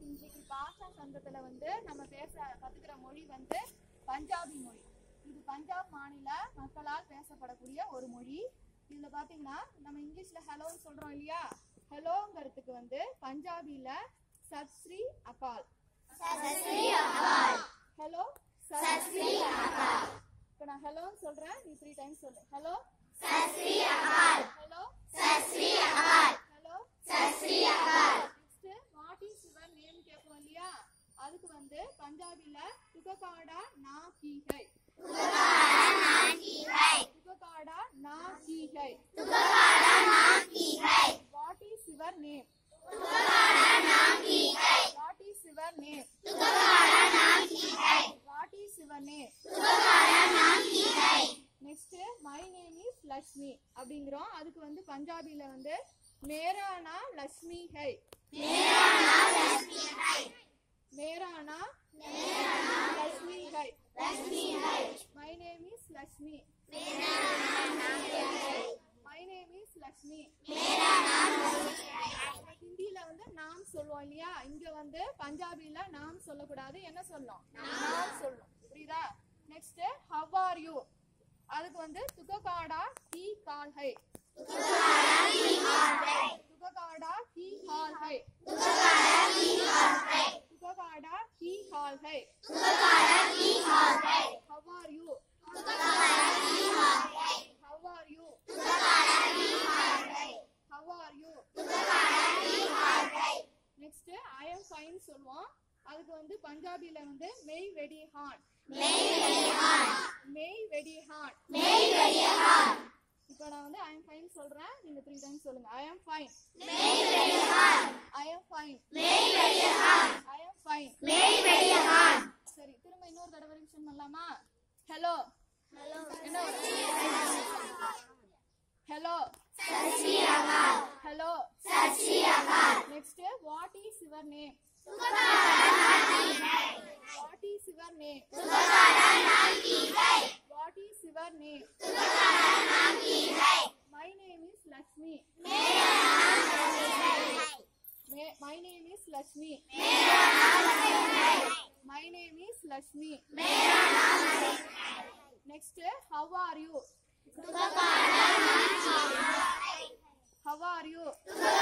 இன்னைக்கு பாஷா சங்கத்துல வந்து நம்ம பேச கத்துக்கிற மொழி வந்து பஞ்சாபி மொழி இது பஞ்சாப் மாநில மக்களால் பேசப்படக்கூடிய ஒரு மொழி இதுல பாத்தீங்கன்னா நம்ம இங்கிலீஷ்ல ஹலோன்னு சொல்றோம் இல்லையா ஹலோங்கிறதுக்கு வந்து பஞ்சாபில சத் ஸ்ரீ அகால் ஹலோ சத் ஸ்ரீ அகால் இப்போ நான் ஹலோன்னு சொல்றேன் நீ த்ரீ டைம்ஸ் சொல்லு hello hello hello next what is your name கேட்போம் இல்லையா அதுக்கு வந்து பஞ்சாபில துககாடா நா கி ஹை துககாடா நா கி ஹை what is your name what is your name what is your name next my name is Lakshmi அப்படிங்கிறோம் அதுக்கு வந்து பஞ்சாபில வந்து மேரா நா லக்ஷ்மி ஹை मेरा नाम लक्ष्मी है my name is Lakshmi my name is Lakshmi ஹிந்தில வந்து நாம் சொல்லுவோம் இல்லையா இங்க வந்து பஞ்சாபில நாம் சொல்லக்கூடாது என்ன சொல்லணும் நாம் சொல்லணும் புரியுதா நெக்ஸ்ட் ஹவ் ஆர் யூ அதுக்கு வந்து துககாடா கி கால் ஹை துககாடா கி கால் ஹை तुकाड़ा की हाल है how are you how are you how are you next i am fine சொல்லுவோம் அதுக்கு வந்து பஞ்சாபில வந்து மெய் வெடி ஹான் மெய் வெடி ஹான் இப்போ நான் வந்து ஐ எம் ஃபைன் சொல்றேன் நீங்க த்ரீ டைம்ஸ் சொல்லுங்க I am fine I am fine I am fine சரி திரும்ப இன்னொரு தடவை ரிவிஷன் பண்ணலாமா ஹலோ என்ன hello hello next what is your name what is your name what is your name my name is Lakshmi my name is Lakshmi my name is Lakshmi next how are you how are you